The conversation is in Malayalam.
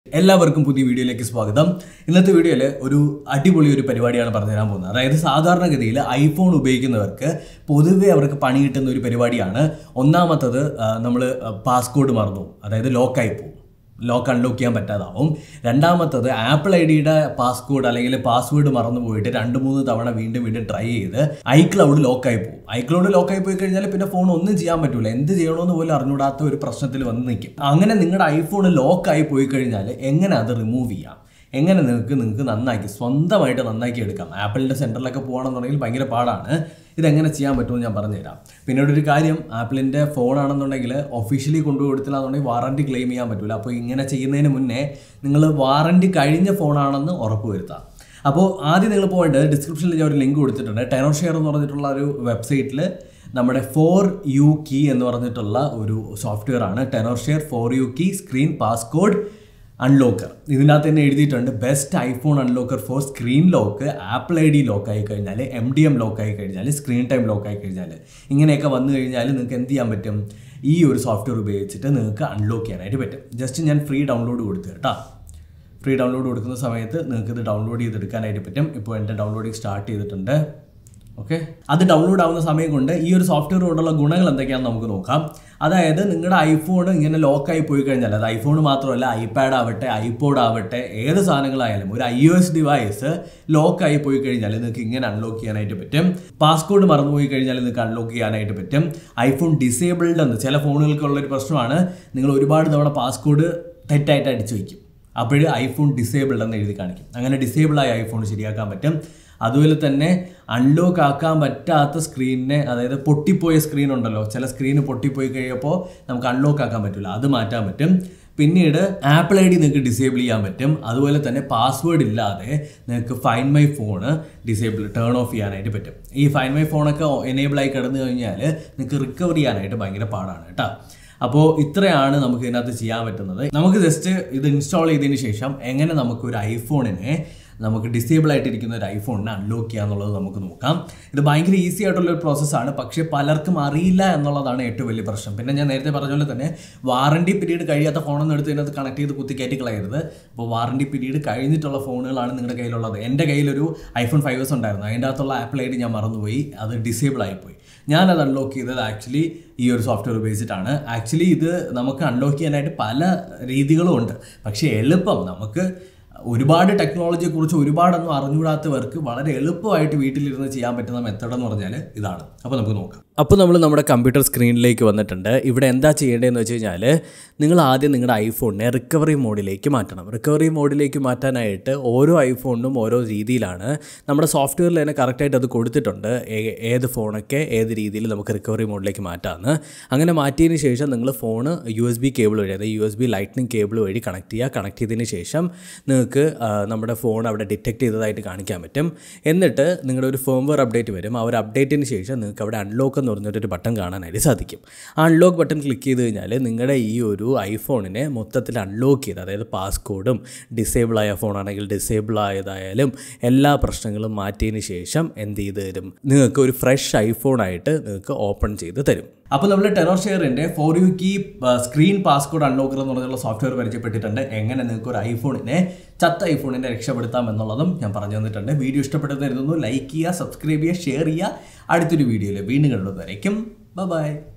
എല്ലാവർക്കും പുതിയ വീഡിയോയിലേക്ക് സ്വാഗതം ഇന്നത്തെ വീഡിയോയിൽ ഒരു അടിപൊളി ഒരു പരിപാടിയാണ് പറഞ്ഞു തരാൻ പോകുന്നത് അതായത് സാധാരണഗതിയിൽ ഐഫോൺ ഉപയോഗിക്കുന്നവർക്ക് പൊതുവെ അവർക്ക് പണി കിട്ടുന്ന ഒരു പരിപാടിയാണ് ഒന്നാമത്തത് നമ്മൾ പാസ്കോഡ് മറന്നു പോകും. അതായത് ലോക്കായി പോകും ലോക്ക് അൺലോക്ക് ചെയ്യാൻ പറ്റാതാവും രണ്ടാമത്തത് ആപ്പിൾ ഐ ഡിയുടെ പാസ്കോഡ് അല്ലെങ്കിൽ പാസ്വേഡ് മറന്നു പോയിട്ട് രണ്ട് മൂന്ന് തവണ വീണ്ടും വീണ്ടും ട്രൈ ചെയ്ത് ഐക്ലൗഡ് ലോക്കായി പോകും ഐക്ലൗഡ് ലോക്കായി പോയി കഴിഞ്ഞാൽ പിന്നെ ഫോൺ ഒന്നും ചെയ്യാൻ പറ്റൂല എന്ത് ചെയ്യണമെന്ന് പോലും അറിഞ്ഞൂടാത്ത ഒരു പ്രശ്നത്തിൽ വന്ന് നിൽക്കും അങ്ങനെ നിങ്ങളുടെ ഐഫോൺ ലോക്കായി പോയി കഴിഞ്ഞാൽ എങ്ങനെ അത് റിമൂവ് ചെയ്യാം എങ്ങനെ നിങ്ങൾക്ക് നിങ്ങൾക്ക് നന്നാക്കി സ്വന്തമായിട്ട് നന്നാക്കി എടുക്കാം ആപ്പിളിൻ്റെ സെൻറ്ററിലൊക്കെ പോകുകയാണെന്നുണ്ടെങ്കിൽ ഭയങ്കര പാടാണ് ഇതെങ്ങനെ ചെയ്യാൻ പറ്റുമെന്ന് ഞാൻ പറഞ്ഞുതരാം പിന്നീട് ഒരു കാര്യം ആപ്പിളിൻ്റെ ഫോണാണെന്നുണ്ടെങ്കിൽ ഒഫീഷ്യലി കൊണ്ടുകൊടുത്തില്ലാന്നുണ്ടെങ്കിൽ വാറണ്ടി ക്ലെയിം ചെയ്യാൻ പറ്റില്ല അപ്പോൾ ഇങ്ങനെ ചെയ്യുന്നതിന് മുന്നേ നിങ്ങൾ വാറണ്ടി കഴിഞ്ഞ ഫോണാണെന്ന് ഉറപ്പ് വരുത്താം അപ്പോൾ ആദ്യം നിങ്ങൾ പോയിട്ട് ഡിസ്ക്രിപ്ഷനിൽ ഞാൻ ഒരു ലിങ്ക് കൊടുത്തിട്ടുണ്ട് ടെനോർ ഷെയർ എന്ന് പറഞ്ഞിട്ടുള്ള ഒരു വെബ്സൈറ്റിൽ നമ്മുടെ ഫോർ യു കീ എന്ന് പറഞ്ഞിട്ടുള്ള ഒരു സോഫ്റ്റ്വെയർ ആണ് Tenorshare four U key screen passcode unlocker ഇതിനകത്ത് തന്നെ എഴുതിയിട്ടുണ്ട് best iPhone unlocker for screen lock Apple I D lock ആയി കഴിഞ്ഞാൽ എം ഡി എം ലോക്ക് ആയി കഴിഞ്ഞാൽ സ്ക്രീൻ ടൈം ലോക്ക് ആയി കഴിഞ്ഞാൽ ഇങ്ങനെയൊക്കെ വന്നു കഴിഞ്ഞാൽ നിങ്ങൾക്ക് എന്ത് ചെയ്യാൻ പറ്റും ഈ ഒരു സോഫ്റ്റ്വെയർ ഉപയോഗിച്ചിട്ട് നിങ്ങൾക്ക് അൺലോക്ക് ചെയ്യാനായിട്ട് പറ്റും ജസ്റ്റ് ഞാൻ ഫ്രീ ഡൗൺലോഡ് കൊടുത്തു കേട്ടോ ഫ്രീ ഡൗൺലോഡ് കൊടുക്കുന്ന സമയത്ത് നിങ്ങൾക്ക് ഇത് ഡൗൺലോഡ് ചെയ്തെടുക്കാനായിട്ട് പറ്റും ഇപ്പോൾ എൻ്റെ ഡൗൺലോഡിങ് സ്റ്റാർട്ട് ചെയ്തിട്ടുണ്ട് ഓക്കെ അത് ഡൗൺലോഡ് ആവുന്ന സമയം കൊണ്ട് ഈ ഒരു സോഫ്റ്റ്വെയർ കൊണ്ടുള്ള ഗുണങ്ങൾ എന്തൊക്കെയാണെന്ന് നമുക്ക് നോക്കാം അതായത് നിങ്ങളുടെ ഐഫോൺ ഇങ്ങനെ ലോക്കായി പോയി കഴിഞ്ഞാൽ അത് ഐഫോൺ മാത്രമല്ല ഐപാഡ് ആവട്ടെ ഐപോഡ് ആവട്ടെ ഏത് സാധനങ്ങളായാലും ഒരു ഐ ഒ എസ് ഡിവൈസ് ലോക്കായി പോയി കഴിഞ്ഞാൽ നിങ്ങൾക്ക് ഇങ്ങനെ അൺലോക്ക് ചെയ്യാനായിട്ട് പറ്റും പാസ്കോഡ് മറന്നുപോയി കഴിഞ്ഞാൽ നിങ്ങൾക്ക് അൺലോക്ക് ചെയ്യാനായിട്ട് പറ്റും ഐഫോൺ ഡിസേബിൾഡ് എന്ന് ചില ഫോണുകൾക്കുള്ള ഒരു പ്രശ്നമാണ് നിങ്ങൾ ഒരുപാട് തവണ പാസ്കോഡ് തെറ്റായിട്ട് അടിച്ചു വയ്ക്കും അപ്പോൾ ഐഫോൺ ഡിസേബിൾഡ് എന്ന് എഴുതി കാണിക്കും അങ്ങനെ ഡിസേബിളായ ഐഫോൺ ശരിയാക്കാൻ പറ്റും അതുപോലെ തന്നെ അൺലോക്ക് ആക്കാൻ പറ്റാത്ത സ്ക്രീനിനെ അതായത് പൊട്ടിപ്പോയ സ്ക്രീൻ ഉണ്ടല്ലോ ചില സ്ക്രീന് പൊട്ടിപ്പോയി കഴിയുമ്പോൾ നമുക്ക് അൺലോക്ക് ആക്കാൻ പറ്റില്ല അത് മാറ്റാൻ പറ്റും പിന്നീട് ആപ്പിൾ ഐ ഡി നിങ്ങൾക്ക് ഡിസേബിൾ ചെയ്യാൻ പറ്റും അതുപോലെ തന്നെ പാസ്വേഡ് ഇല്ലാതെ നിങ്ങൾക്ക് find my phone disable turn off ചെയ്യാനായിട്ട് പറ്റും ഈ ഫൈൻ മൈ ഫോണൊക്കെ എനേബിൾ ആയി കിടന്നു കഴിഞ്ഞാൽ നിങ്ങൾക്ക് റിക്കവർ ചെയ്യാനായിട്ട് ഭയങ്കര പാടാണ് കേട്ടോ അപ്പോൾ ഇത്രയാണ് നമുക്ക് ഇതിനകത്ത് ചെയ്യാൻ പറ്റുന്നത് നമുക്ക് ജസ്റ്റ് ഇത് ഇൻസ്റ്റാൾ ചെയ്തതിന് ശേഷം എങ്ങനെ നമുക്ക് ഒരു ഐഫോണിനെ നമുക്ക് ഡിസേബിൾ ആയിട്ടിരിക്കുന്ന ഒരു ഐഫോണിനെ അൺലോക്ക് ചെയ്യുക എന്നുള്ളത് നമുക്ക് നോക്കാം ഇത് ഭയങ്കര ഈസി ആയിട്ടുള്ള ഒരു പ്രോസസ്സാണ് പക്ഷേ പലർക്കും അറിയില്ല എന്നുള്ളതാണ് ഏറ്റവും വലിയ പ്രശ്നം പിന്നെ ഞാൻ നേരത്തെ പറഞ്ഞ പോലെ തന്നെ വാറണ്ടി പീരീഡ് കഴിയാത്ത ഫോണൊന്നും എടുത്ത് ഇതിനകത്ത് കണക്ട് ചെയ്ത് കുത്തി കയറ്റി കളയരുത് അപ്പോൾ വാറണ്ടി പീരീഡ് കഴിഞ്ഞിട്ടുള്ള ഫോണുകളാണ് നിങ്ങളുടെ കയ്യിലുള്ളത് എൻ്റെ കയ്യിലൊരു ഐഫോൺ ഫൈവ് എസ് ഉണ്ടായിരുന്നു അതിൻ്റെ അകത്തുള്ള ആപ്പിൾ ഐ ഡി ഞാൻ മറന്നുപോയി അത് ഡിസേബിൾ ആയിപ്പോയി ഞാനത് അൺലോക്ക് ചെയ്തത് ആക്ച്വലി ഈ ഒരു സോഫ്റ്റ്വെയർ ഉപയോഗിച്ചിട്ടാണ് ആക്ച്വലി ഇത് നമുക്ക് അൺലോക്ക് ചെയ്യാനായിട്ട് പല രീതികളും ഉണ്ട് പക്ഷേ എളുപ്പം നമുക്ക് ഒരുപാട് ടെക്നോളജിയെ കുറിച്ച് ഒരുപാടൊന്നും അറിഞ്ഞുകൂടാത്തവർക്ക് വളരെ എളുപ്പമായിട്ട് വീട്ടിലിരുന്ന് ചെയ്യാൻ പറ്റുന്ന മെത്തേഡ് എന്ന് പറഞ്ഞാൽ ഇതാണ് അപ്പോൾ നമുക്ക് നോക്കാം അപ്പോൾ നമ്മൾ നമ്മുടെ കമ്പ്യൂട്ടർ സ്ക്രീനിലേക്ക് വന്നിട്ടുണ്ട് ഇവിടെ എന്താ ചെയ്യേണ്ടതെന്ന് വെച്ച് കഴിഞ്ഞാൽ നിങ്ങൾ ആദ്യം നിങ്ങളുടെ ഐഫോണിനെ റിക്കവറി മോഡിലേക്ക് മാറ്റണം റിക്കവറി മോഡിലേക്ക് മാറ്റാനായിട്ട് ഓരോ ഐഫോണിനും ഓരോ രീതിയിലാണ് നമ്മുടെ സോഫ്റ്റ്വെയറിൽ തന്നെ കറക്റ്റായിട്ട് അത് കൊടുത്തിട്ടുണ്ട് ഏ- ഏത് ഫോണൊക്കെ ഏത് രീതിയിൽ നമുക്ക് റിക്കവറി മോഡിലേക്ക് മാറ്റാമെന്ന് അങ്ങനെ മാറ്റിയതിന് ശേഷം നിങ്ങൾ phone U S B cable വഴി അതായത് U S B lightning cable വഴി കണക്ട് ചെയ്യുക കണക്ട് ചെയ്തതിന് ശേഷം നിങ്ങൾക്ക് ആ, നമ്മുടെ ഫോൺ അവിടെ ഡിറ്റക്ട് ചെയ്തതായിട്ട് കാണിക്കാൻ പറ്റും എന്നിട്ട് നിങ്ങളുടെ ഒരു ഫേംവെയർ അപ്ഡേറ്റ് വരും ആ ഒരു അപ്ഡേറ്റിന് ശേഷം നിങ്ങൾക്ക് അവിടെ അൺലോക്ക് എന്ന് പറഞ്ഞൊരു ബട്ടൺ കാണാനായിട്ട് സാധിക്കും ആ അൺലോക്ക് ബട്ടൺ ക്ലിക്ക് ചെയ്ത് കഴിഞ്ഞാൽ നിങ്ങളുടെ ഈ ഒരു ഐഫോണിനെ മൊത്തത്തിൽ അൺലോക്ക് ചെയ്ത് അതായത് പാസ്കോഡും ഡിസേബിൾ ആയ ഫോണാണെങ്കിൽ ഡിസേബിൾ ആയതായാലും എല്ലാ പ്രശ്നങ്ങളും മാറ്റിയതിന് ശേഷം എന്ത് ചെയ്ത് തരും നിങ്ങൾക്ക് ഒരു ഫ്രഷ് ഐഫോണായിട്ട് നിങ്ങൾക്ക് ഓപ്പൺ ചെയ്ത് തരും അപ്പോൾ നമ്മൾ ടെനോർ ഷെയറിൻ്റെ four U key screen passcode unlocker എന്ന് പറഞ്ഞുള്ള സോഫ്റ്റ്വെയർ പരിചയപ്പെട്ടിട്ടുണ്ട് എങ്ങനെ നിങ്ങൾക്ക് ഒരു ഐഫോണിനെ ചത്ത ഐഫോണിനെ രക്ഷപ്പെടുത്താം എന്നുള്ളതും ഞാൻ പറഞ്ഞു തന്നിട്ടുണ്ട് വീഡിയോ ഇഷ്ടപ്പെട്ടെന്ന് കരുതുന്നു ലൈക്ക് ചെയ്യുക സബ്സ്ക്രൈബ് ചെയ്യുക ഷെയർ ചെയ്യുക അടുത്തൊരു വീഡിയോയിൽ വീണ്ടും കണ്ടുവന്നതായിരിക്കും ബൈ